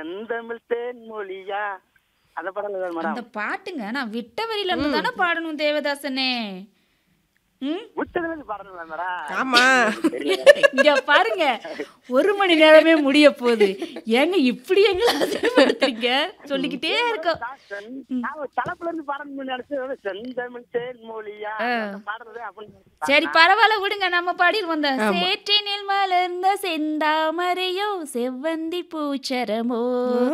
செந்தமிழ் தேன்மொழியா அந்த படம் தான் மேடம் அந்த பாட்டுங்க நான் விட்ட வரியில இருந்து தானே பாடணும் தேவதாசனே ம் விட்டதுல இருந்து பாடணும் மேடம் ஆமா இங்க பாருங்க ஒரு மணி நேரமே முடிய போகுது ஏங்க இப்படி எங்களை அதிகப்படுத்துறீங்க சொல்லிக்கிட்டே இருக்கோம் நான் செந்- நான் தலைப்புல இருந்து பாடணும்னு நினைச்சு செந்தமிழ் தேன்மொழியா அந்த பாடுறது அப்படின்னு சரி பரவாயில்ல விடுங்க நம்ம பாடிடுவோம் இந்த சேற்றினில் மலர்ந்த செந்தாமரையோ செவ்வந்தி பூச்சரமோ